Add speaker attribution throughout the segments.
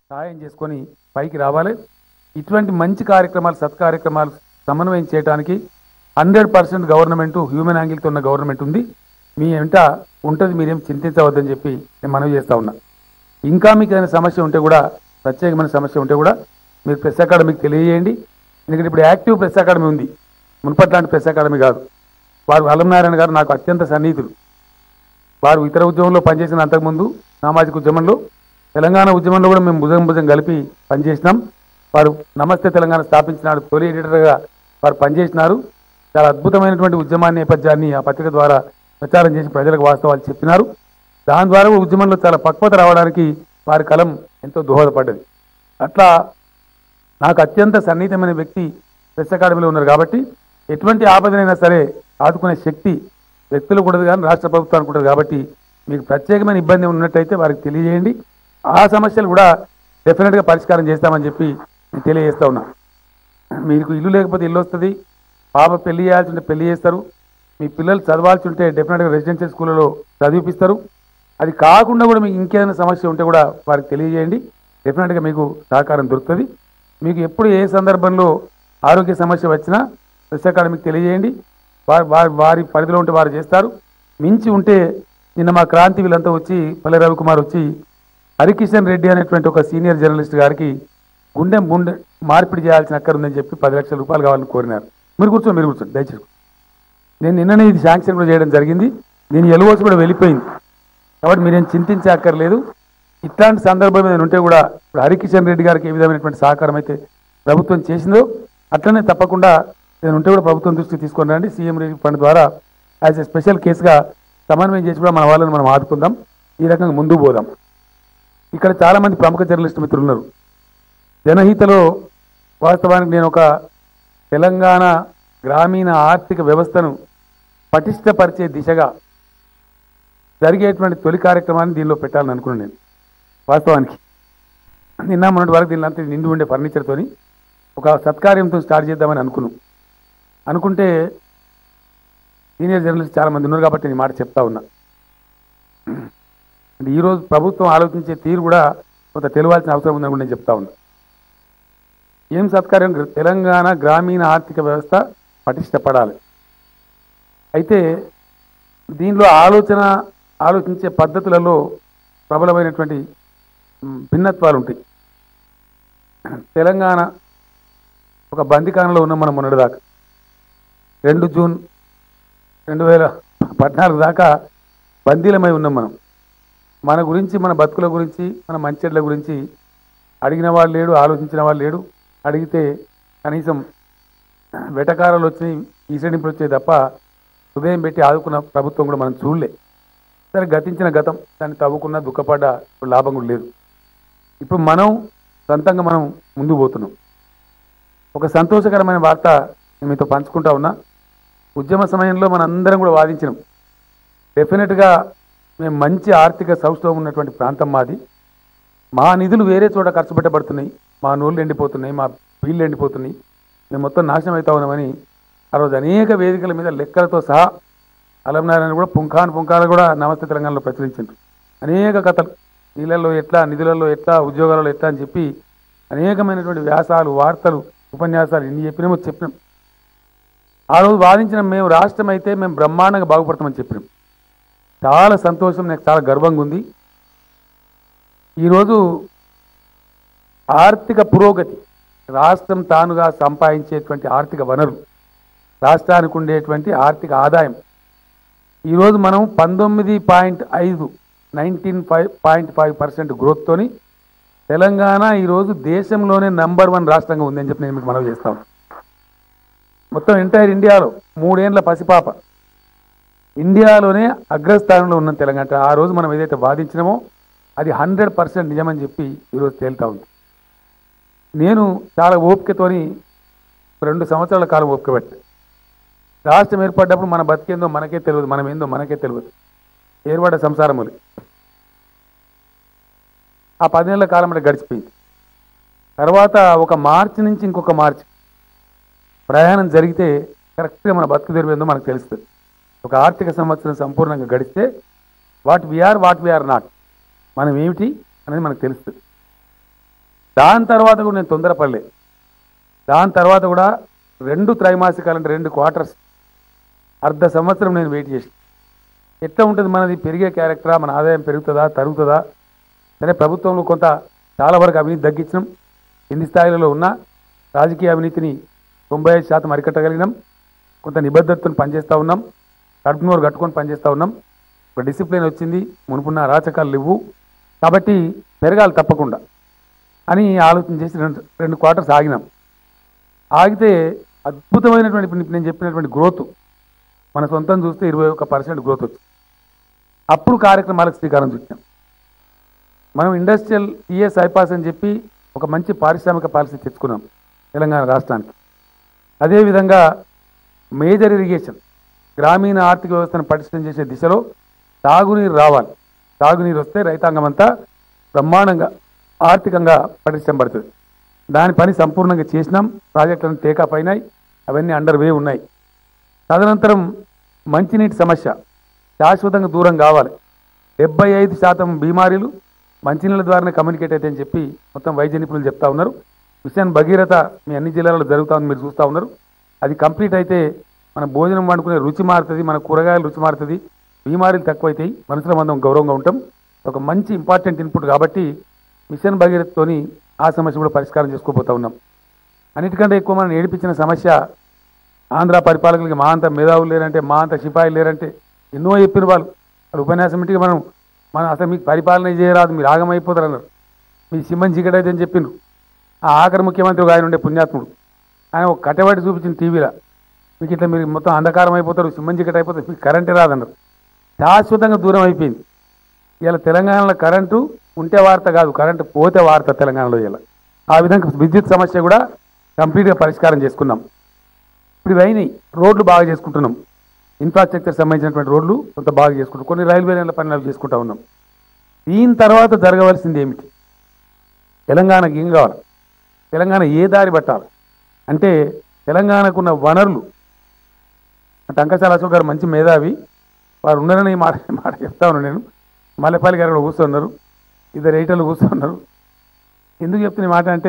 Speaker 1: సహాయం చేసుకొని పైకి రావాలి ఇటువంటి మంచి కార్యక్రమాలు సత్కార్యక్రమాలు సమన్వయం చేయడానికి హండ్రెడ్ పర్సెంట్ గవర్నమెంట్ హ్యూమన్ యాంగిల్తో ఉన్న గవర్నమెంట్ ఉంది మీ వెంట ఉంటుంది మీరేం చింతించవద్దని చెప్పి నేను మనవి చేస్తా ఉన్నా ఇంకా మీకు ఏదైనా సమస్య ఉంటే కూడా ప్రత్యేకమైన సమస్య ఉంటే కూడా మీరు ప్రెస్ అకాడమీకి తెలియజేయండి ఎందుకంటే ఇప్పుడు యాక్టివ్ ప్రెస్ అకాడమీ ఉంది మునుపట్లాంటి ప్రెస్ అకాడమీ కాదు వారు అలంనారాయణ గారు నాకు అత్యంత సన్నిహితులు వారు ఇతర ఉద్యమంలో పనిచేసిన అంతకుముందు సామాజిక ఉద్యమంలో తెలంగాణ ఉద్యమంలో కూడా మేము భుజం భుజం కలిపి పనిచేసినాం వారు నమస్తే తెలంగాణ స్థాపించినాడు తొలి ఎడిటర్గా వారు పనిచేసినారు చాలా అద్భుతమైనటువంటి ఉద్యమ నేపథ్యాన్ని ఆ పత్రిక ద్వారా ప్రచారం చేసి ప్రజలకు వాస్తవాలు చెప్పినారు దాని ద్వారా కూడా ఉద్యమంలో చాలా పక్వత రావడానికి వారి కలం ఎంతో దోహదపడ్డది అట్లా నాకు అత్యంత సన్నిహితమైన వ్యక్తి ప్రెస్ అకాడమీలో ఉన్నారు కాబట్టి ఎటువంటి ఆపదనైనా సరే ఆదుకునే శక్తి వ్యక్తులు కూడా కానీ రాష్ట్ర ప్రభుత్వానికి ఉంటుంది కాబట్టి మీకు ప్రత్యేకమైన ఇబ్బంది ఉన్నట్టయితే వారికి తెలియజేయండి ఆ సమస్యలు కూడా డెఫినెట్గా పరిష్కారం చేస్తామని చెప్పి నేను తెలియజేస్తా ఉన్నా మీకు ఇల్లు లేకపోతే ఇల్లు వస్తుంది పాప పెళ్లి చేయాల్సి ఉంటే పెళ్లి చేస్తారు మీ పిల్లలు చదవాల్సి ఉంటే డెఫినెట్గా రెసిడెన్షియల్ స్కూళ్ళలో చదివిపిస్తారు అది కాకుండా కూడా మీకు ఇంకేదైనా సమస్య ఉంటే కూడా వారికి తెలియజేయండి డెఫినెట్గా మీకు సహకారం దొరుకుతుంది మీకు ఎప్పుడు ఏ సందర్భంలో ఆరోగ్య సమస్య వచ్చినా ప్రెస్ అకాడమీకి తెలియజేయండి వారి వారి వారి పరిధిలో ఉంటే వారు చేస్తారు మించి ఉంటే నిన్న మా క్రాంతి వీళ్ళంతా వచ్చి పల్లె రవికుమార్ వచ్చి హరికిషన్ రెడ్డి అనేటువంటి ఒక సీనియర్ జర్నలిస్ట్ గారికి గుండె గుండె మార్పిడి చేయాల్సిన అక్కర ఉందని చెప్పి పది లక్షల రూపాయలు కావాలని కోరినారు మీరు కూర్చోండి మీరు కూర్చోండి దయచేసి నేను నిన్ననే ఇది శాంక్షన్ కూడా చేయడం జరిగింది దీని ఎలువోసి కూడా వెళ్ళిపోయింది కాబట్టి మీరేం చింతించే అక్కర్లేదు ఇట్లాంటి సందర్భం ఏదైనా ఉంటే కూడా ఇప్పుడు హరికిషన్ రెడ్డి గారికి ఏ విధమైనటువంటి సహకారం అయితే ప్రభుత్వం చేసిందో అట్లనే తప్పకుండా ఏదైనా ఉంటే కూడా ప్రభుత్వం దృష్టికి తీసుకొని రండి సీఎం రిలీఫ్ ఫండ్ ద్వారా యాజ్ ఎ స్పెషల్ కేసుగా సమన్వయం చేసి కూడా మన వాళ్ళని మనం ఆదుకుందాం ఈ రకంగా ముందుకు పోదాం ఇక్కడ చాలామంది ప్రముఖ జర్నలిస్ట్ మిత్రులు ఉన్నారు జనహితలో వాస్తవానికి నేను ఒక తెలంగాణ గ్రామీణ ఆర్థిక వ్యవస్థను పటిష్టపరిచే దిశగా జరిగేటువంటి తొలి కార్యక్రమాన్ని దీనిలో పెట్టాలని అనుకున్నాను నేను వాస్తవానికి నిన్న మొన్నటి వరకు దీనిలో అంతా నిండి ఉండే ఫర్నిచర్తోని ఒక సత్కార్యంతో స్టార్ట్ చేద్దామని అనుకున్నాం అనుకుంటే సీనియర్ జర్నలిస్ట్ చాలా మంది ఉన్నారు కాబట్టి నేను ఈ మాట చెప్తా ఉన్నా అంటే ఈరోజు ప్రభుత్వం ఆలోచించే తీరు కూడా కొంత తెలియాల్సిన అవసరం ఉందని కూడా నేను చెప్తా ఉన్నా ఏం సత్కార్యం తెలంగాణ గ్రామీణ ఆర్థిక వ్యవస్థ పటిష్టపడాలి అయితే దీనిలో ఆలోచన ఆలోచించే పద్ధతులలో ప్రబలమైనటువంటి మ్, భిన్నత్వాలు ఉంటాయి తెలంగాణ ఒక బందికానంలో ఉన్నాం మనం మొన్నటిదాకా రెండు జూన్ రెండు వేల పద్నాలుగు దాకా బందీలమై ఉన్నాం మనం మన గురించి మన బతుకుల గురించి మన మంచెడ్ల గురించి అడిగిన వాళ్ళు లేడు ఆలోచించిన వాళ్ళు లేడు అడిగితే కనీసం వెటకారాలు వచ్చినాయి ఈసడింపులు వచ్చాయి తప్ప హృదయం పెట్టి ఆదుకున్న ప్రభుత్వం కూడా మనం చూడలే సరే గతించిన గతం దాన్ని తవ్వుకున్న దుఃఖపడ్డ ఇప్పుడు లాభం కూడా లేదు ఇప్పుడు మనం సొంతంగా మనం ముందుకు పోతున్నాం ఒక సంతోషకరమైన వార్త నేను మీతో పంచుకుంటా ఉన్నా ఉద్యమ సమయంలో మన అందరం కూడా వాదించినాం డెఫినెట్గా మేము మంచి ఆర్థిక సౌష్ఠవం ఉన్నటువంటి ప్రాంతం మాది మా నిధులు వేరే చోట ఖర్చు పెట్టబడుతున్నాయి మా నోళ్ళు ఎండిపోతున్నాయి మా వీళ్ళు ఎండిపోతున్నాయి మేము మొత్తం నాశనం అవుతా ఉన్నామని ఆ రోజు అనేక వేదికల మీద లెక్కలతో సహా అలంనారాయణ కూడా పుంఖాన్ పుంఖాలు కూడా నమస్తే తెలంగాణలో ప్రచురించారు అనేక కథలు నీళ్ళల్లో ఎట్లా నిధులలో ఎట్లా ఉద్యోగాలలో ఎట్లా అని చెప్పి అనేకమైనటువంటి వ్యాసాలు వార్తలు ఉపన్యాసాలు ఇన్ని చెప్పినామో చెప్పినాం ఆ రోజు వాదించిన మేము రాష్ట్రం అయితే మేము బ్రహ్మాండంగా బాగుపడతామని చెప్పినాం చాలా సంతోషం నాకు చాలా గర్వంగా ఉంది ఈరోజు ఆర్థిక పురోగతి రాష్ట్రం తానుగా సంపాదించేటువంటి ఆర్థిక వనరు రాష్ట్రానికి ఉండేటువంటి ఆర్థిక ఆదాయం ఈరోజు మనం పంతొమ్మిది పాయింట్ ఐదు nineteen five point five percent గ్రోత్తోని తెలంగాణ ఈరోజు దేశంలోనే నంబర్ వన్ రాష్ట్రంగా ఉందని చెప్పి నేను మీకు మనవి చేస్తాను మొత్తం ఎంటైర్ ఇండియాలో మూడేండ్ల పసిపాప ఇండియాలోనే అగ్రస్థానంలో ఉన్న తెలంగాణ ఆ రోజు మనం ఏదైతే వాదించినామో అది హండ్రెడ్ పర్సెంట్ నిజమని చెప్పి ఈరోజు తేలుతా ఉంది నేను చాలా ఓపికతోని రెండు సంవత్సరాల కాలం ఓపిక పెట్టా రాష్ట్రం ఏర్పడ్డప్పుడు మన బతికేందో మనకే తెలియదు మనం ఏందో మనకే తెలియదు ఏర్పడ్డ సంసారములు ఆ పది నెలల కాలం అంటే గడిచిపోయింది తర్వాత ఒక మార్చి నుంచి ఇంకొక మార్చి ప్రయాణం జరిగితే కరెక్ట్గా మన బతుకు తెరివేందో మనకు తెలుస్తుంది ఒక ఆర్థిక సంవత్సరం సంపూర్ణంగా గడిస్తే what we are what we are not మనం ఏమిటి అనేది మనకు తెలుస్తుంది దాని తర్వాత కూడా నేను తొందరపడలే దాని తర్వాత కూడా రెండు త్రైమాసికాలు అంటే రెండు క్వార్టర్స్ అర్ధ సంవత్సరం నేను వెయిట్ చేసి ఎట్లా ఉంటుంది మనది పెరిగే క్యారెక్టరా మన ఆదాయం పెరుగుతుందా తరుగుతుందా సరే ప్రభుత్వంలో కొంత చాలా వరకు అవినీతి తగ్గించడం ఎన్ని స్థాయిలలో ఉన్నా రాజకీయ అవినీతిని తొంభై ఐదు శాతం అరికట్టగలిగినాం కొంత నిబద్ధతను పనిచేస్తూ ఉన్నాం కడుపు నోరు కట్టుకొని పనిచేస్తూ ఉన్నాం ఒక డిసిప్లిన్ వచ్చింది మునుపున్న అరాచకాలు లేవు కాబట్టి పెరగాలి తప్పకుండా అని ఆలోచన చేసి రెండు రెండు క్వార్టర్స్ ఆగినాం ఆగితే అద్భుతమైనటువంటి ఇప్పుడు నేను చెప్పినటువంటి గ్రోత్ మన సొంతం చూస్తే ఇరవై ఒక్క పర్సెంట్ గ్రోత్ వచ్చింది అప్పుడు కార్యక్రమాలకు శ్రీకారం చుట్టాం మనం ఇండస్ట్రియల్ టీఎస్ ఐపాస్ అని చెప్పి ఒక మంచి పారిశ్రామిక పాలసీ తెచ్చుకున్నాం తెలంగాణ రాష్ట్రానికి అదేవిధంగా మేజర్ ఇరిగేషన్ గ్రామీణ ఆర్థిక వ్యవస్థను పటిష్టం చేసే దిశలో తాగునీరు రావాలి తాగునీరు వస్తే రైతాంగం అంతా బ్రహ్మాండంగా ఆర్థికంగా పటిష్టం పడుతుంది దాని పని సంపూర్ణంగా చేసినాం ప్రాజెక్టులను టేకాప్ అయినాయి అవన్నీ అండర్ వే ఉన్నాయి తదనంతరం మంచినీటి సమస్య శాశ్వతంగా దూరం కావాలి డెబ్బై ఐదు శాతం బీమారీలు మంచినీళ్ళ ద్వారానే కమ్యూనికేట్ అయితే అని చెప్పి మొత్తం వైద్య నిపుణులు చెప్తా ఉన్నారు మిషన్ భగీరథ మీ అన్ని జిల్లాలలో జరుగుతా ఉంది మీరు చూస్తూ ఉన్నారు అది కంప్లీట్ అయితే మన భోజనం వండుకునే రుచి మారుతుంది మన కూరగాయలు రుచి మారుతుంది బీమారీలు తక్కువైతాయి మనుషుల మనం గౌరవంగా ఉంటాం ఒక మంచి ఇంపార్టెంట్ ఇన్పుట్ కాబట్టి మిషన్ భగీరథతోని ఆ సమస్య కూడా పరిష్కారం చేసుకోబోతా ఉన్నాం అన్నిటికంటే ఎక్కువ మనం ఏడిపించిన సమస్య ఆంధ్ర పరిపాలకులకి మా అంత మేధావులు లేరంటే మా అంత సిపాయిలు లేరంటే ఎన్నో చెప్పిన వాళ్ళు వాళ్ళ ఉపన్యాసం ఇంటికి మనం మనం అసలు మీకు పరిపాలన చేయరాదు మీరు ఆగమైపోతారు అన్నారు మీ సింహం చీకటి అయితే అని చెప్పిండ్రు ఆ ఆఖరి ముఖ్యమంత్రి ఒక ఆయన ఉండే పుణ్యాత్ముడు ఆయన ఒక కట్టబడి చూపించిన టీవీలో మీకు ఇట్లా మీరు మొత్తం అంధకారం అయిపోతారు సింహం చీకటి అయిపోతారు మీకు కరెంటే రాదన్నారు శాశ్వతంగా దూరం అయిపోయింది ఇలా తెలంగాణలో కరెంటు ఉంటే వార్త కాదు కరెంటు పోతే వార్త తెలంగాణలో ఇలా ఆ విధంగా విద్యుత్ సమస్య కూడా కంప్లీట్గా పరిష్కారం చేసుకున్నాం ఇప్పుడు ఇవి అయినాయి రోడ్లు బాగా చేసుకుంటున్నాం ఇన్ఫ్రాస్ట్రక్చర్ సంబంధించినటువంటి రోడ్లు కొంత బాగా చేసుకుంటాం కొన్ని రైల్వే లైన్ల పనులు అవి చేసుకుంటా ఉన్నాం దీని తర్వాత జరగవలసింది ఏమిటి తెలంగాణకి ఏం కావాలి తెలంగాణ ఏ దారి పట్టాలి అంటే తెలంగాణకున్న వనరులు టంకశాల అశోక్ గారు మంచి మేధావి వారు ఉన్నారని ఈ మాట మాట చెప్తా ఉన్నాను నేను మల్లెపల్లి గారు కూడా కూర్చున్నారు ఇద్దరు రైటర్లు కూర్చున్నారు ఎందుకు చెప్తున్న ఈ మాట అంటే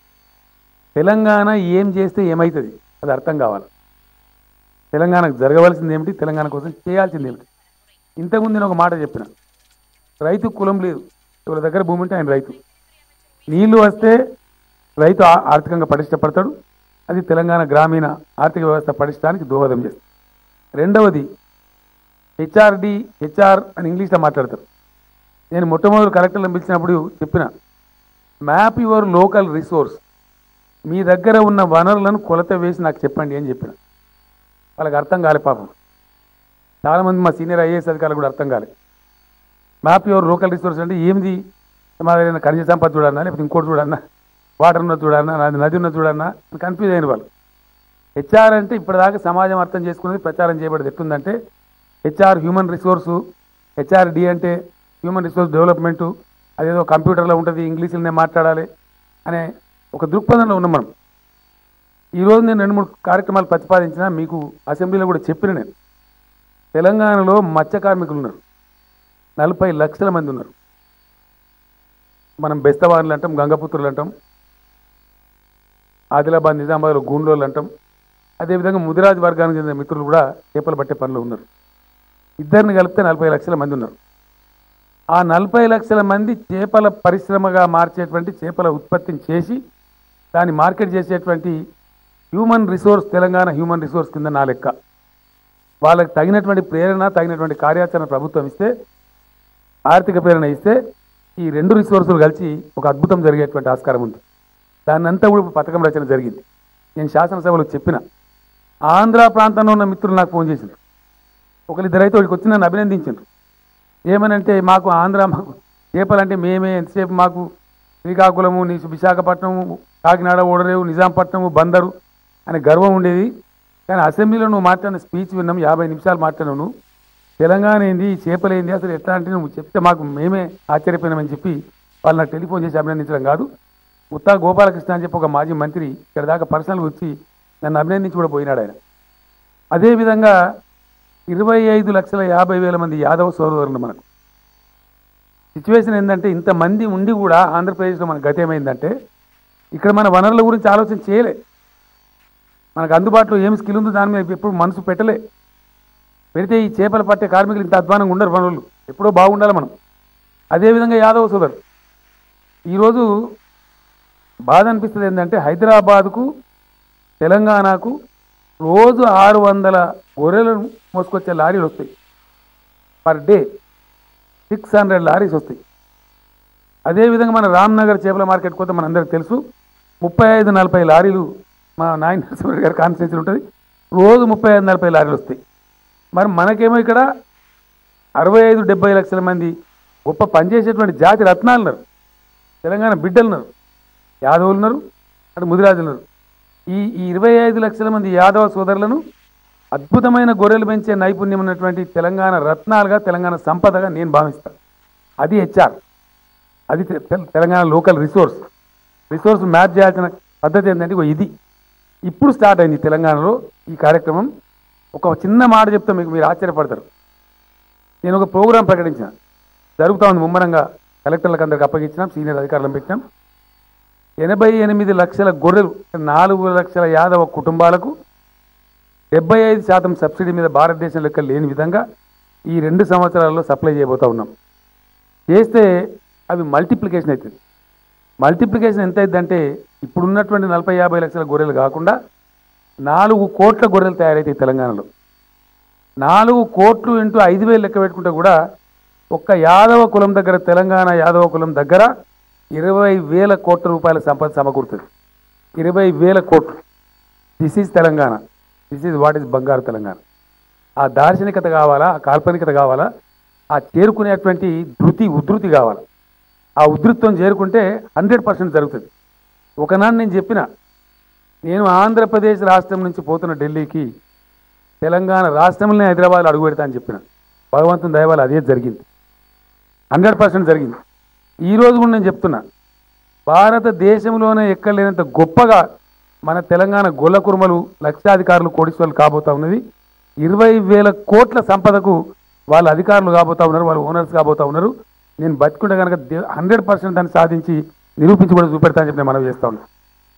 Speaker 1: తెలంగాణ ఏం చేస్తే ఏమవుతుంది అది అర్థం కావాలి తెలంగాణకు జరగవలసింది ఏమిటి తెలంగాణ కోసం చేయాల్సింది ఏమిటి ఇంతకుముందు నేను ఒక మాట చెప్పిన రైతు కులం లేదు ఎవరి దగ్గర భూమి ఉంటే ఆయన రైతు నీళ్లు వస్తే రైతు ఆ- ఆర్థికంగా పటిష్టపడతాడు అది తెలంగాణ గ్రామీణ ఆర్థిక వ్యవస్థ పటిష్టానికి దోహదం చేస్తుంది రెండవది హెచ్ఆర్డి హెచ్ఆర్ అని ఇంగ్లీష్లో మాట్లాడతారు నేను మొట్టమొదటి కలెక్టర్లను పిలిచినప్పుడు చెప్పిన మ్యాప్ యువర్ లోకల్ రిసోర్స్ మీ దగ్గర ఉన్న వనరులను కొలత వేసి నాకు చెప్పండి అని చెప్పిన వాళ్ళకి అర్థం కాలే పాపం చాలామంది మా సీనియర్ ఐఏఎస్ అధికారులు కూడా అర్థం కాలే మ్యాప్ యువర్ లోకల్ రిసోర్స్ అంటే ఏంది మా దగ్గర ఖనిజ సంపద చూడన్నా లేకపోతే ఇంకోటి చూడన్నా వాటర్ ఉన్నది చూడన్నా నది నది ఉన్నది చూడన్నా అని కన్ఫ్యూజ్ అయిన వాళ్ళు హెచ్ఆర్ అంటే ఇప్పటిదాకా సమాజం అర్థం చేసుకున్నది ప్రచారం చేయబడేది ఎట్లుందంటే హెచ్ఆర్ హ్యూమన్ రిసోర్సు హెచ్ఆర్డి అంటే హ్యూమన్ రిసోర్స్ డెవలప్మెంటు అదేదో కంప్యూటర్లో ఉంటుంది ఇంగ్లీష్లోనే మాట్లాడాలి అనే ఒక దృక్పథంలో ఉన్నాం మనం ఈరోజు నేను రెండు మూడు కార్యక్రమాలు ప్రతిపాదించిన మీకు అసెంబ్లీలో కూడా చెప్పిన నేను తెలంగాణలో మత్స్య కార్మికులు ఉన్నారు నలభై లక్షల మంది ఉన్నారు మనం బెస్తవాన్లు అంటాం గంగపుత్రులు అంటాం ఆదిలాబాద్ నిజామాబాద్లో గూండ్లోళ్ళు అంటాం అదేవిధంగా ముదిరాజ్ వర్గానికి చెందిన మిత్రులు కూడా చేపలు పట్టే పనులు ఉన్నారు ఇద్దరిని కలిపితే నలభై లక్షల మంది ఉన్నారు ఆ నలభై లక్షల మంది చేపల పరిశ్రమగా మార్చేటువంటి చేపల ఉత్పత్తిని చేసి దాన్ని మార్కెట్ చేసేటువంటి human resource Telangana human resource కింద నా లెక్క వాళ్ళకి తగినటువంటి ప్రేరణ తగినటువంటి కార్యాచరణ ప్రభుత్వం ఇస్తే ఆర్థిక ప్రేరణ ఇస్తే ఈ రెండు రిసోర్సులు కలిసి ఒక అద్భుతం జరిగేటువంటి ఆస్కారం ఉంది దాన్ని అంతా కూడా ఇప్పుడు పథకం రచన జరిగింది నేను శాసనసభలో చెప్పిన ఆంధ్ర ప్రాంతంలో ఉన్న మిత్రులు నాకు ఫోన్ చేసిండ్రు ఒకరిద్దరైతే వాడికి వచ్చి నన్ను అభినందించారు ఏమనంటే మాకు ఆంధ్ర మాకు చేపలంటే మేమే ఎంతసేపు మాకు శ్రీకాకుళము నీ విశాఖపట్నము కాకినాడ ఓడరేవు నిజాంపట్నము బందరు అనే గర్వం ఉండేది కానీ అసెంబ్లీలో నువ్వు మాట్లాడిన స్పీచ్ విన్నాం యాభై నిమిషాలు మాట్లాడినావు నువ్వు తెలంగాణ ఏంది ఈ చేపలు ఏంది అసలు ఎట్లా అంటే నువ్వు చెప్తే మాకు మేమే ఆశ్చర్యపోయినామని చెప్పి వాళ్ళు నాకు టెలిఫోన్ చేసి అభినందించడం కాదు ఉత్తా గోపాలకృష్ణ అని చెప్పి ఒక మాజీ మంత్రి ఇక్కడ దాకా పర్సనల్గా వచ్చి నన్ను అభినందించి కూడా పోయినాడు ఆయన అదేవిధంగా ఇరవై ఐదు లక్షల యాభై వేల మంది యాదవ సోదరులు మనకు సిచ్యువేషన్ ఏంటంటే ఇంతమంది ఉండి కూడా ఆంధ్రప్రదేశ్లో మన గతి ఏమైందంటే ఇక్కడ మన వనరుల గురించి ఆలోచన చేయలే మనకు అందుబాటులో ఏం స్కిల్ ఉందో దాని మీద ఎప్పుడు మనసు పెట్టలే పెడితే ఈ చేపలు పట్టే కార్మికులు ఇంత అధ్వానంగా ఉండరు వనరులు ఎప్పుడో బాగుండాలి మనం అదేవిధంగా యాదవ సోదరు ఈరోజు బాధ అనిపిస్తుంది ఏంటంటే హైదరాబాద్కు తెలంగాణకు రోజు ఆరు వందల గొర్రెలను మోసుకొచ్చే లారీలు వస్తాయి per day six hundred lorries వస్తాయి అదేవిధంగా మన రామ్నగర్ చేపల మార్కెట్ పోతే మనందరికి తెలుసు ముప్పై ఐదు నలభై లారీలు మా నాయన నరసింహ గారి కాన్స్టిట్యూన్సీ ఉంటుంది రోజు ముప్పై ఐదు నలభై లారీలు వస్తాయి మరి మనకేమో ఇక్కడ అరవై ఐదు డెబ్బై లక్షల మంది గొప్ప పనిచేసేటువంటి జాతి రత్నాలు ఉన్నారు తెలంగాణ బిడ్డలు ఉన్నారు యాదవులు ఉన్నారు అటు ముదిరాజులు ఉన్నారు ఈ ఈ ఇరవై ఐదు లక్షల మంది యాదవ సోదరులను అద్భుతమైన గొర్రెలు పెంచే నైపుణ్యం ఉన్నటువంటి తెలంగాణ రత్నాలుగా తెలంగాణ సంపదగా నేను భావిస్తాను అది హెచ్ఆర్ అది తె- తె- Telangana local resource resource map చేయాల్సిన పద్ధతి ఏంటంటే ఇగో ఇది ఇప్పుడు స్టార్ట్ అయింది తెలంగాణలో ఈ కార్యక్రమం ఒక చిన్న మాట చెప్తే మీకు మీరు ఆశ్చర్యపడతారు నేను ఒక ప్రోగ్రాం ప్రకటించిన జరుగుతూ ఉంది ముమ్మరంగా కలెక్టర్లకు అందరికి అప్పగించినాం సీనియర్ అధికారులను పెట్టినాం ఎనభై ఎనిమిది లక్షల గొర్రెలు నాలుగు లక్షల యాదవ కుటుంబాలకు డెబ్బై ఐదు శాతం సబ్సిడీ మీద భారతదేశం లెక్క లేని విధంగా ఈ రెండు సంవత్సరాల్లో సప్లై చేయబోతా ఉన్నాం చేస్తే అవి మల్టిప్లికేషన్ అవుతుంది మల్టిప్లికేషన్ ఎంత అవుతుందంటే ఇప్పుడు ఉన్నటువంటి నలభై యాభై లక్షల గొర్రెలు కాకుండా నాలుగు కోట్ల గొర్రెలు తయారవుతాయి తెలంగాణలో నాలుగు కోట్లు ఇంటూ ఐదు వేలు లెక్క పెట్టుకుంటే కూడా ఒక్క యాదవ కులం దగ్గర తెలంగాణ యాదవ కులం దగ్గర ఇరవై వేల కోట్ల రూపాయల సంపద సమకూరుతుంది ఇరవై వేల కోట్లు this is Telangana this is what is బంగారు తెలంగాణ ఆ దార్శనికత కావాలా ఆ కాల్పనికత కావాలా ఆ చేరుకునేటువంటి ధృతి ఉధృతి కావాలి ఆ ఉధృతం చేరుకుంటే హండ్రెడ్ పర్సెంట్ జరుగుతుంది ఒకనాడు నేను చెప్పిన నేను ఆంధ్రప్రదేశ్ రాష్ట్రం నుంచి పోతున్న ఢిల్లీకి తెలంగాణ రాష్ట్రంలోనే హైదరాబాద్లో అడుగు పెడతా అని చెప్పిన భగవంతుని దయవాళ్ళు అదే జరిగింది హండ్రెడ్ పర్సెంట్ జరిగింది ఈ రోజు కూడా నేను చెప్తున్నా భారతదేశంలోనే ఎక్కలేనంత గొప్పగా మన తెలంగాణ గొల్ల కుర్మలు లక్షాధికారులు కోటీశ్వరులు కాబోతా ఉన్నది ఇరవై వేల కోట్ల సంపదకు వాళ్ళ అధికారులు కాబోతా ఉన్నారు వాళ్ళు ఓనర్స్ కాబోతా ఉన్నారు నేను బతికుంటే కనుక హండ్రెడ్ పర్సెంట్ దాన్ని సాధించి నిరూపించి కూడా చూపెడతా అని చెప్పి నేను మనవి చేస్తా ఉన్నాను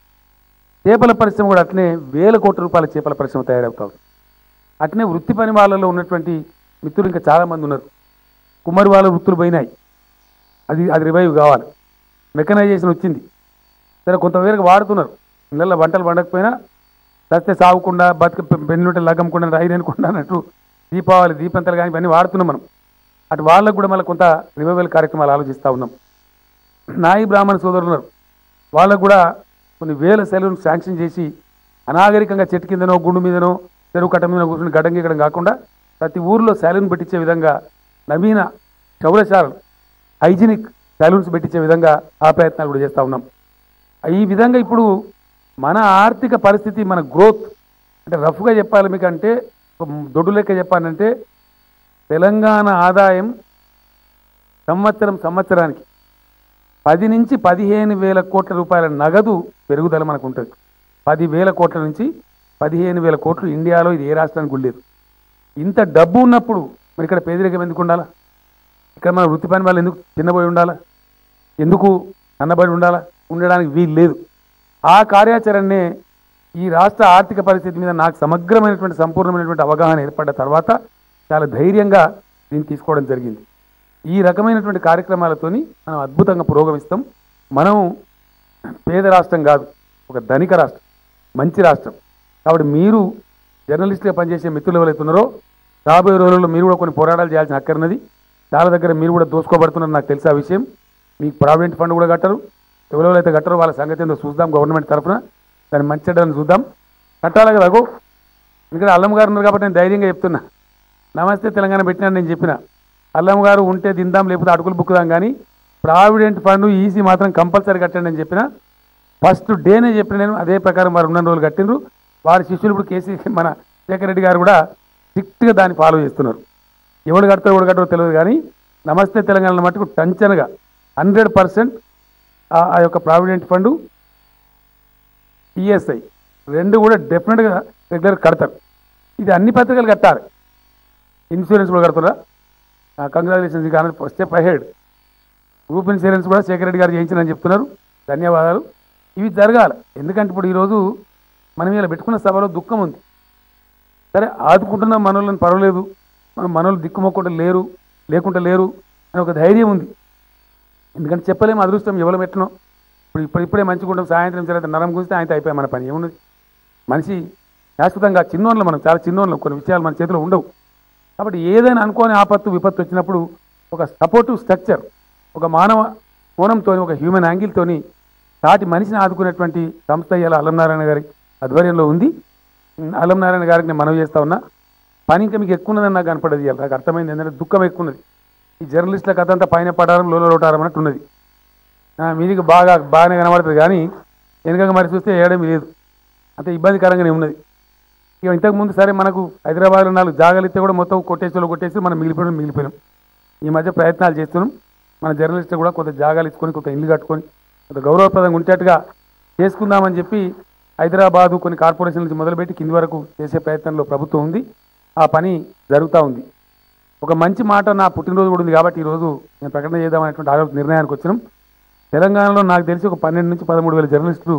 Speaker 1: చేపల పరిశ్రమ కూడా అట్నే వేల కోట్ల రూపాయల చేపల పరిశ్రమ తయారవుతా ఉంది అట్నే వృత్తి పని వాళ్ళలో ఉన్నటువంటి మిత్రులు ఇంకా చాలామంది ఉన్నారు కుమ్మరి వాళ్ళ వృత్తులు పోయినాయి అది అది రివైవ్ కావాలి మెకనైజేషన్ వచ్చింది సరే కొంతమేరకు వాడుతున్నారు ఇళ్ళల్లో వంటలు వండకపోయినా సస్తే సాగకుండా బతుక పెన్నుంటే లగ్గమ్మకుండా రైలు అనుకుండా అన్నట్టు దీపావళి దీపంతలు కానీ ఇవన్నీ వాడుతున్నాం మనం అటు వాళ్ళకు కూడా మళ్ళీ కొంత రివైవల్ కార్యక్రమాలు ఆలోచిస్తూ ఉన్నాం నాయి బ్రాహ్మణ సోదరులు ఉన్నారు వాళ్ళకు కూడా కొన్ని వేల సెలవులు శాంక్షన్ చేసి అనాగరికంగా చెట్టు కిందనో గుండు మీదనో చెరువు కట్ట మీద కూర్చుని గడ్డంగీయడం కాకుండా ప్రతి ఊర్లో సెలూన్ పెట్టించే విధంగా నవీన చౌరశాలలు హైజీనిక్ సెలూన్స్ పెట్టించే విధంగా ఆ ప్రయత్నాలు కూడా చేస్తూ ఉన్నాం ఈ విధంగా ఇప్పుడు మన ఆర్థిక పరిస్థితి మన గ్రోత్ అంటే రఫ్గా చెప్పాలి మీకు అంటే ఒక దొడ్డు లెక్క చెప్పాలంటే తెలంగాణ ఆదాయం సంవత్సరం సంవత్సరానికి పది నుంచి పదిహేను వేల కోట్ల రూపాయల నగదు పెరుగుదల మనకు ఉంటుంది పది వేల కోట్ల నుంచి పదిహేను వేల కోట్లు ఇండియాలో ఇది ఏ రాష్ట్రానికి కూడా లేదు ఇంత డబ్బు ఉన్నప్పుడు మరి ఇక్కడ పేదరికం ఎందుకు ఉండాలా ఇక్కడ మన వృత్తి పని వాళ్ళు ఎందుకు చిన్నబోయి ఉండాలా ఎందుకు అన్నబడి ఉండాలా ఉండడానికి వీలు లేదు ఆ కార్యాచరణనే ఈ రాష్ట్ర ఆర్థిక పరిస్థితి మీద నాకు సమగ్రమైనటువంటి సంపూర్ణమైనటువంటి అవగాహన ఏర్పడ్డ తర్వాత చాలా ధైర్యంగా దీన్ని తీసుకోవడం జరిగింది ఈ రకమైనటువంటి కార్యక్రమాలతోని మనం అద్భుతంగా పురోగమిస్తాం మనం పేద రాష్ట్రం కాదు ఒక ధనిక రాష్ట్రం మంచి రాష్ట్రం కాబట్టి మీరు జర్నలిస్ట్గా పనిచేసే మిత్రులు ఎవరైతే ఉన్నారో రాబోయే రోజుల్లో మీరు కూడా కొన్ని పోరాటాలు చేయాల్సిన అక్కర్నది చాలా దగ్గర మీరు కూడా దోసుకోబడుతున్నారు నాకు తెలిసి ఆ విషయం మీకు ప్రావిడెంట్ ఫండ్ కూడా కట్టరు ఎవరెవరైతే కట్టరో వాళ్ళ సంగతి ఏందో చూద్దాం గవర్నమెంట్ తరఫున దాన్ని మంచి చెడ్డని చూద్దాం కట్టాలి కదా అగో ఇక్కడ అల్లం గారు ఉన్నారు కాబట్టి నేను ధైర్యంగా చెప్తున్నా నమస్తే తెలంగాణ పెట్టినా నేను చెప్పిన అల్లం గారు ఉంటే తిందాం లేకపోతే అటుకులు బుక్కుదాం కానీ ప్రావిడెంట్ ఫండ్ ఈసీ మాత్రం కంపల్సరీ కట్టండి అని చెప్పిన ఫస్ట్ డేనే చెప్పిన నేను అదే ప్రకారం వారు ఉన్న రోజులు కట్టినరు వారి శిష్యులు ఇప్పుడు కేసీ మన శేఖర్ రెడ్డి గారు కూడా స్ట్రిక్ట్గా దాన్ని ఫాలో చేస్తున్నారు ఎవడు కడతారో ఎవడు కట్టరో తెలియదు కానీ నమస్తే తెలంగాణ మటుకు టంచనగా హండ్రెడ్ పర్సెంట్ ఆ యొక్క ప్రావిడెంట్ ఫండ్ ఈఎస్ఐ రెండు కూడా డెఫినెట్గా రెగ్యులర్ కడతారు ఇది అన్ని పత్రికలు కట్టాలి ఇన్సూరెన్స్ కూడా కడుతురా కంగ్రాచులేషన్స్ కానీ స్టెప్ అహెడ్ గ్రూప్ ఇన్సూరెన్స్ కూడా శేఖర్ రెడ్డి గారు చేయించారని చెప్తున్నారు ధన్యవాదాలు ఇవి జరగాలి ఎందుకంటే ఇప్పుడు ఈరోజు మనం ఇలా పెట్టుకున్న సభలో దుఃఖం ఉంది సరే ఆదుకుంటున్న మనోళ్ళని పర్వాలేదు మన మనోళ్ళు దిక్కుమొక్కకుండా లేరు లేకుండా లేరు అని ఒక ధైర్యం ఉంది ఎందుకంటే చెప్పలేము అదృష్టం ఎవరు పెట్టినో ఇప్పుడు ఇప్పుడు ఇప్పుడే మంచిగా ఉంటాం సాయంత్రం తర్వాత నరం గుంజితే ఆయనతో అయిపోయాయి మన పని ఏమున్నది మనిషి శాశ్వతంగా చిన్నోళ్ళు మనం చాలా చిన్నోళ్ళం కొన్ని విషయాలు మన చేతిలో ఉండవు కాబట్టి ఏదైనా అనుకోని ఆపత్తు విపత్తు వచ్చినప్పుడు ఒక సపోర్టివ్ స్ట్రక్చర్ ఒక మానవ కోణంతో ఒక హ్యూమన్ యాంగిల్తోని సాటి మనిషిని ఆదుకునేటువంటి సంస్థ ఇలా అల్లంనారాయణ గారి ఆధ్వర్యంలో ఉంది ఉమ్, అల్లంనారాయణ గారికి నేను మనవి చేస్తా ఉన్నా పని ఇంకా మీకు ఎక్కువ ఉన్నదని నాకు కనపడదు ఇవాళ నాకు అర్థమైంది ఏంటంటే దుఃఖం ఎక్కువ ఉన్నది ఈ జర్నలిస్టుల కథ అంతా పైన పడారం లోలో లోటారం అన్నట్టు ఉన్నది ఆ, మీదికి బాగా బాగానే కనబడుతుంది కానీ వెనుక మరి చూస్తే ఏడేమి లేదు అంత ఇబ్బందికరంగానే ఉన్నది ఇక ఇంతకుముందు సరే మనకు హైదరాబాద్లో నాలుగు జాగాలు ఇస్తే కూడా మొత్తం కొట్టేసి కొట్టేసి మనం మిగిలిపోయినాం మిగిలిపోయినాం ఈ మధ్య ప్రయత్నాలు చేస్తున్నాం మన జర్నలిస్టులు కూడా కొంత జాగాలు ఇచ్చుకొని కొంత ఇల్లు కట్టుకొని కొంత గౌరవప్రదంగా ఉండేట్టుగా చేసుకుందామని చెప్పి హైదరాబాదు కొన్ని కార్పొరేషన్ నుంచి మొదలుపెట్టి కింది వరకు చేసే ప్రయత్నంలో ప్రభుత్వం ఉంది ఆ పని జరుగుతూ ఉంది ఒక మంచి మాట నా పుట్టినరోజు కూడా ఉంది కాబట్టి ఈరోజు నేను ప్రకటన చేద్దామనేటువంటి ఆలోచన నిర్ణయానికి వచ్చినాం తెలంగాణలో నాకు తెలిసి ఒక పన్నెండు నుంచి పదమూడు వేల జర్నలిస్టులు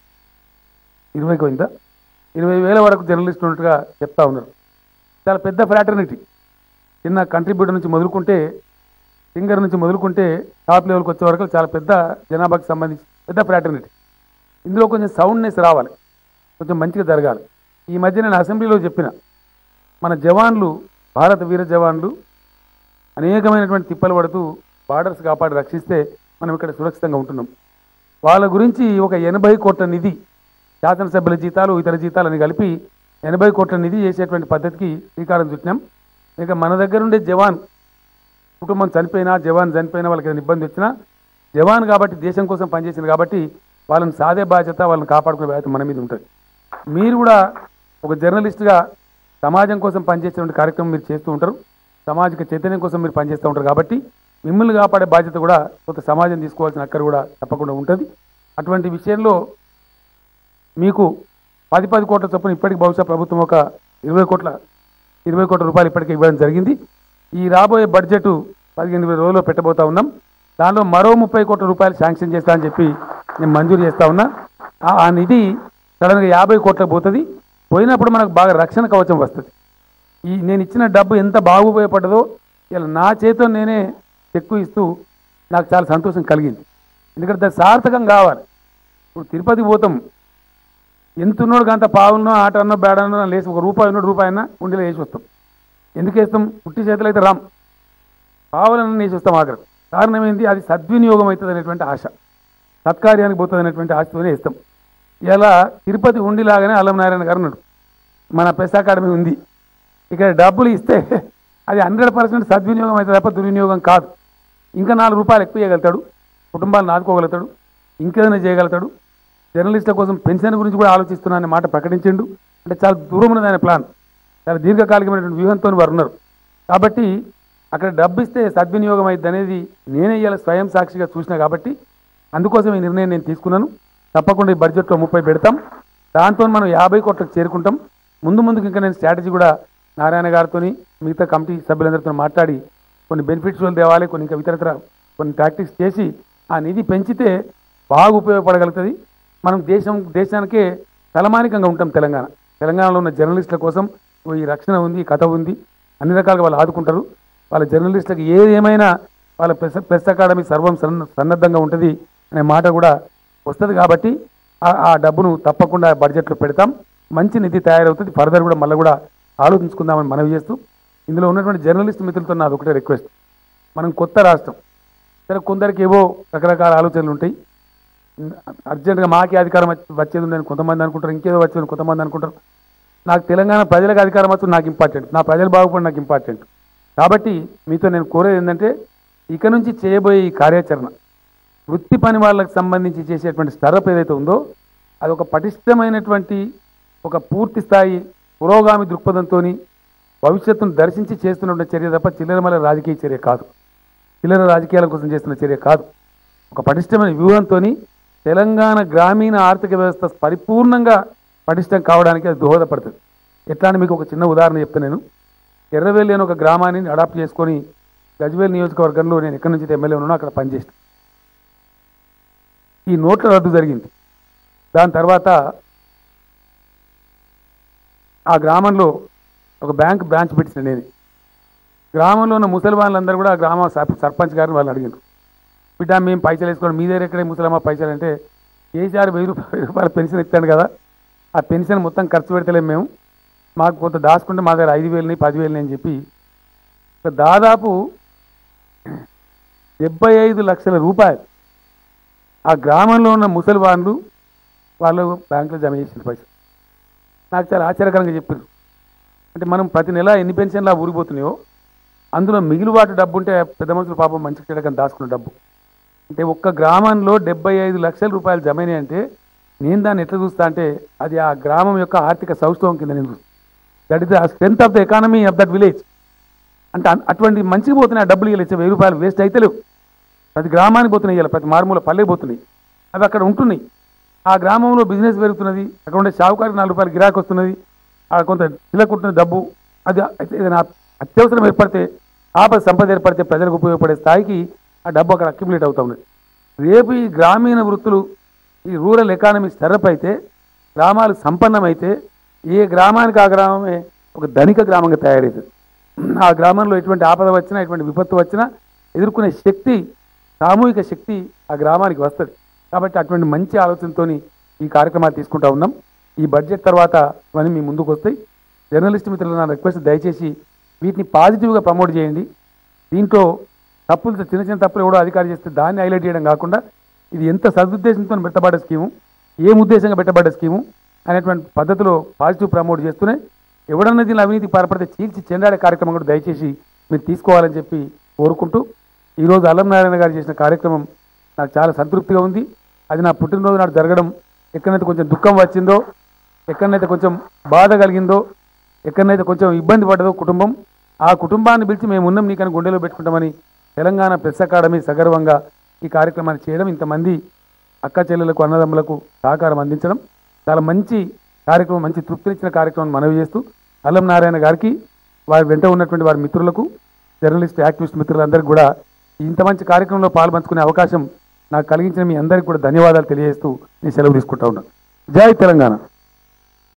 Speaker 1: ఇరవైకి పోయిందా ఇరవై వేల వరకు జర్నలిస్టులు ఉన్నట్టుగా చెప్తా ఉన్నారు చాలా పెద్ద ఫ్రాటర్నిటీ చిన్న కంట్రిబ్యూటర్ నుంచి మొదలుకుంటే సింగర్ నుంచి మొదలుకుంటే టాప్ లెవెల్కి వచ్చే వరకు చాలా పెద్ద జనాభాకి సంబంధించి పెద్ద ఫ్రాటర్నిటీ ఇందులో కొంచెం సౌండ్నెస్ రావాలి కొంచెం మంచిగా జరగాలి ఈ మధ్య నేను అసెంబ్లీలో చెప్పిన మన జవాన్లు భారత వీర జవాన్లు అనేకమైనటువంటి తిప్పలు పడుతూ బార్డర్స్ కాపాడి రక్షిస్తే మనం ఇక్కడ సురక్షితంగా ఉంటున్నాం వాళ్ళ గురించి ఒక ఎనభై కోట్ల నిధి శాసనసభ్యుల జీతాలు ఇతర జీతాలని కలిపి ఎనభై కోట్ల నిధి చేసేటువంటి పద్ధతికి శ్రీకారం చుట్టినాం ఇక మన దగ్గర ఉండే జవాన్ కుటుంబం చనిపోయినా జవాన్ చనిపోయినా వాళ్ళకి ఏదైనా ఇబ్బంది వచ్చినా జవాన్ కాబట్టి దేశం కోసం పనిచేసింది కాబట్టి వాళ్ళని సాదే బాధ్యత వాళ్ళని కాపాడుకునే బాధ్యత మన మీద ఉంటుంది మీరు కూడా ఒక జర్నలిస్ట్గా సమాజం కోసం పనిచేసేటువంటి కార్యక్రమం మీరు చేస్తూ ఉంటారు సామాజిక చైతన్యం కోసం మీరు పనిచేస్తూ ఉంటారు కాబట్టి మిమ్మల్ని కాపాడే బాధ్యత కూడా కొంత సమాజం తీసుకోవాల్సిన అక్కర కూడా తప్పకుండా ఉంటుంది అటువంటి విషయంలో మీకు పది పది కోట్ల చొప్పున ఇప్పటికి బహుశా ప్రభుత్వం ఒక ఇరవై కోట్ల ఇరవై కోట్ల రూపాయలు ఇప్పటికే ఇవ్వడం జరిగింది ఈ రాబోయే బడ్జెట్ పదిహేను వేల రోజుల్లో పెట్టబోతా ఉన్నాం దానిలో మరో ముప్పై కోట్ల రూపాయలు శాంక్షన్ చేస్తా అని చెప్పి నేను మంజూరు చేస్తా ఉన్నా ఆ- ఆ నిధి సడన్గా యాభై కోట్లకు పోతుంది పోయినప్పుడు మనకు బాగా రక్షణ కవచం వస్తుంది ఈ నేను ఇచ్చిన డబ్బు ఎంత బాగా ఉపయోగపడ్డదో ఇలా నా చేతితో నేనే చెక్కు ఇస్తూ నాకు చాలా సంతోషం కలిగింది ఎందుకంటే దాని సార్థకం కావాలి ఇప్పుడు తిరుపతి పోతాం ఎంత ఉన్నోడు అంత పావున్నో ఆట అన్నో బేడన్నో లేచి ఒక రూపాయి ఉన్నోడు రూపాయి అన్నా ఉండిలో వేసి వస్తాం ఎందుకు వేస్తాం పుట్టి చేతులు అయితే రామ్ పావులన్నీ వేసి వస్తాం ఆఖరికి కారణం ఏంటి అది సద్వినియోగం అవుతుంది అనేటువంటి ఆశ సత్కార్యానికి పోతుంది అనేటువంటి ఆశతోనే ఇస్తాం ఇలా తిరుపతి ఉండిలాగానే అల్లం నారాయణ గారు ఉన్నాడు మన ప్రెస్ అకాడమీ ఉంది ఇక్కడ డబ్బులు ఇస్తే అది హండ్రెడ్ పర్సెంట్ సద్వినియోగం అయితే తప్ప దుర్వినియోగం కాదు ఇంకా నాలుగు రూపాయలు ఎక్కువ చేయగలుగుతాడు కుటుంబాలను ఆదుకోగలుగుతాడు ఇంకేదైనా చేయగలుగుతాడు జర్నలిస్టుల కోసం పెన్షన్ గురించి కూడా ఆలోచిస్తున్నా అనే మాట ప్రకటించిండు అంటే చాలా దూరం ఉన్నది ఆయన ప్లాన్ చాలా దీర్ఘకాలికమైనటువంటి వ్యూహంతో వారు ఉన్నారు కాబట్టి అక్కడ డబ్బు ఇస్తే సద్వినియోగం అయింది అనేది నేనే ఇవాళ స్వయం సాక్షిగా చూసిన కాబట్టి అందుకోసం ఈ నిర్ణయం నేను తీసుకున్నాను తప్పకుండా ఈ బడ్జెట్లో ముప్పై పెడతాం దాంతో మనం యాభై కోట్లకు చేరుకుంటాం ముందు ముందుకు ఇంకా నేను స్ట్రాటజీ కూడా నారాయణ గారితో మిగతా కమిటీ సభ్యులందరితో మాట్లాడి కొన్ని బెనిఫిట్స్ తేవాలి కొన్ని ఇంకా ఇతరత్ర కొన్ని టాక్టిక్స్ చేసి ఆ నిధి పెంచితే బాగా ఉపయోగపడగలుగుతుంది మనం దేశం దేశానికే తలమానికంగా ఉంటాం తెలంగాణ తెలంగాణలో ఉన్న జర్నలిస్టుల కోసం ఓ ఈ రక్షణ ఉంది ఈ కథ ఉంది అన్ని రకాలుగా వాళ్ళు ఆదుకుంటారు వాళ్ళ జర్నలిస్టులకు ఏది ఏమైనా వాళ్ళ ప్రెస్ ప్రెస్ అకాడమీ సర్వం సన్న సన్నద్ధంగా ఉంటుంది అనే మాట కూడా వస్తుంది కాబట్టి ఆ- ఆ డబ్బును తప్పకుండా బడ్జెట్లో పెడతాం మంచి నిధి తయారవుతుంది ఫర్దర్ కూడా మళ్ళీ కూడా ఆలోచించుకుందామని మనవి చేస్తూ ఇందులో ఉన్నటువంటి జర్నలిస్ట్ మిత్రులతో నాది ఒకటే రిక్వెస్ట్ మనం కొత్త రాష్ట్రం సరే కొందరికి ఏవో రకరకాల ఆలోచనలు ఉంటాయి అర్జెంటుగా మాకే అధికారం వచ్చి- వచ్చేది ఉందని కొంతమంది అనుకుంటారు ఇంకేదో వచ్చేది కొంతమంది అనుకుంటారు నాకు తెలంగాణ ప్రజలకు అధికారం వచ్చి నాకు ఇంపార్టెంట్ నా ప్రజలు బాగుపడి నాకు ఇంపార్టెంట్ కాబట్టి మీతో నేను కోరేది ఏంటంటే ఇక నుంచి చేయబోయే ఈ కార్యాచరణ వృత్తి పని వాళ్ళకి సంబంధించి చేసేటువంటి స్టరప్ ఏదైతే ఉందో అది ఒక పటిష్టమైనటువంటి ఒక పూర్తి స్థాయి పురోగామి దృక్పథంతో భవిష్యత్తును దర్శించి చేస్తున్నటువంటి చర్య తప్ప చిల్లరమల రాజకీయ చర్య కాదు చిల్లర రాజకీయాల కోసం చేస్తున్న చర్య కాదు ఒక పటిష్టమైన వ్యూహంతో తెలంగాణ గ్రామీణ ఆర్థిక వ్యవస్థ పరిపూర్ణంగా పటిష్టం కావడానికి అది దోహదపడుతుంది ఎట్లా అని మీకు ఒక చిన్న ఉదాహరణ చెప్తాను నేను ఎర్రవెల్లి అని ఒక గ్రామాన్ని అడాప్ట్ చేసుకొని గజ్వేల్ నియోజకవర్గంలో నేను ఎక్కడి నుంచి అయితే ఎమ్మెల్యే ఉన్నానో అక్కడ పనిచేసిన ఈ నోట్ల రద్దు జరిగింది దాని తర్వాత ఆ గ్రామంలో ఒక బ్యాంక్ బ్రాంచ్ పెట్టిన నేను గ్రామంలో ఉన్న ముసలి వాళ్ళందరూ కూడా ఆ గ్రామ సర్ప- సర్పంచ్ గారిని వాళ్ళు అడిగారు బిడ్డ మేము పైసలు వేసుకోవడం మీ దగ్గర ఎక్కడే ముసలమ్మ పైసలు అంటే కేసీఆర్ వెయ్యి రూపాయలు వెయ్యి రూపాయల పెన్షన్ ఇస్తాడు కదా ఆ పెన్షన్ మొత్తం ఖర్చు పెడతలేము మేము మాకు కొంత దాచుకుంటే మా దగ్గర ఐదు వేలని పదివేలని అని చెప్పి ఒక దాదాపు డెబ్బై ఐదు లక్షల రూపాయలు ఆ గ్రామంలో ఉన్న ముసలి వాళ్ళు వాళ్ళు బ్యాంకులో జమ చేసిన పైసలు నాకు చాలా ఆశ్చర్యకరంగా చెప్పారు అంటే మనం ప్రతి నెల ఎన్ని పెన్షన్లు ఆ ఊరిపోతున్నాయో అందులో మిగిలిబాటు డబ్బు ఉంటే పెద్ద మనుషులు పాపం మంచి చెడకని దాచుకున్న డబ్బు అంటే ఒక్క గ్రామంలో డెబ్బై ఐదు లక్షల రూపాయలు జమైనాయి అంటే నేను దాన్ని ఎట్లా చూస్తా అంటే అది ఆ గ్రామం యొక్క ఆర్థిక సౌష్ఠవం కింద నేను చూస్తాను that is the strength of the economy of that village అంటే అన్- అటువంటి మంచిగా పోతున్నాయి ఆ డబ్బులు ఇవ్వాలి వెయ్యి రూపాయలు వేస్ట్ అయితే లేవు ప్రతి గ్రామానికి పోతున్నాయి ఇవాళ ప్రతి మారుమూల పల్లెకి పోతున్నాయి అవి అక్కడ ఉంటున్నాయి ఆ గ్రామంలో బిజినెస్ పెరుగుతున్నది అక్కడ ఉండే షావుకారికి నాలుగు రూపాయలు గిరాకు వస్తున్నది ఆ కొంత చిలకుంటున్న డబ్బు అది అయితే ఏదైనా అత్యవసరం ఏర్పడితే ఆపద సంపద ఏర్పడితే ప్రజలకు ఉపయోగపడే స్థాయికి ఆ డబ్బు అక్కడ అక్యుములేట్ అవుతా ఉన్నది రేపు ఈ గ్రామీణ వృత్తులు ఈ రూరల్ ఎకానమీ స్టెరప్ అయితే గ్రామాలు సంపన్నమైతే ఏ గ్రామానికి ఆ గ్రామమే ఒక ధనిక గ్రామంగా తయారవుతుంది ఆ గ్రామంలో ఎటువంటి ఆపద వచ్చినా ఎటువంటి విపత్తు వచ్చినా ఎదుర్కొనే శక్తి సామూహిక శక్తి ఆ గ్రామానికి వస్తుంది కాబట్టి అటువంటి మంచి ఆలోచనతోని ఈ కార్యక్రమాలు తీసుకుంటా ఉన్నాం ఈ బడ్జెట్ తర్వాత ఇవన్నీ మీ ముందుకు వస్తాయి జర్నలిస్ట్ మిత్రులు నా రిక్వెస్ట్ దయచేసి వీటిని పాజిటివ్గా ప్రమోట్ చేయండి దీంట్లో తప్పులు చిన్న చిన్న తప్పులు ఎవడో అధికారి చేస్తే దాన్ని హైలైట్ చేయడం కాకుండా ఇది ఎంత సదుద్దేశంతో పెట్టబడ్డ స్కీము ఏం ఉద్దేశంగా పెట్టబడ్డ స్కీము అనేటువంటి పద్ధతిలో పాజిటివ్ ప్రమోట్ చేస్తూనే ఎవడన్నా దీని అవినీతి పాల్పడితే చీల్చి చెండాడే కార్యక్రమం కూడా దయచేసి మీరు తీసుకోవాలని చెప్పి కోరుకుంటూ ఈరోజు అల్లం నారాయణ గారు చేసిన కార్యక్రమం నాకు చాలా సంతృప్తిగా ఉంది అది నా పుట్టినరోజు నాడు జరగడం ఎక్కడైతే కొంచెం దుఃఖం వచ్చిందో ఎక్కడైతే కొంచెం బాధ కలిగిందో ఎక్కడైతే కొంచెం ఇబ్బంది పడ్డదో కుటుంబం ఆ కుటుంబాన్ని పిలిచి మేము ఉన్నాం నీకని గుండెలో పెట్టుకుంటామని తెలంగాణ ప్రెస్ అకాడమీ సగర్వంగా ఈ కార్యక్రమాన్ని చేయడం ఇంతమంది అక్క చెల్లెలకు అన్నదమ్ములకు సహకారం అందించడం చాలా మంచి కార్యక్రమం మంచి తృప్తినిచ్చిన కార్యక్రమం మనవి చేస్తూ అల్లం నారాయణ గారికి వారి వెంట ఉన్నటువంటి వారి మిత్రులకు జర్నలిస్ట్ యాక్టివిస్ట్ మిత్రులందరికీ కూడా ఇంత మంచి కార్యక్రమంలో పాల్పంచుకునే అవకాశం నాకు కలిగించిన మీ అందరికీ కూడా ధన్యవాదాలు తెలియజేస్తూ నేను సెలవు తీసుకుంటా ఉన్నాను జై తెలంగాణ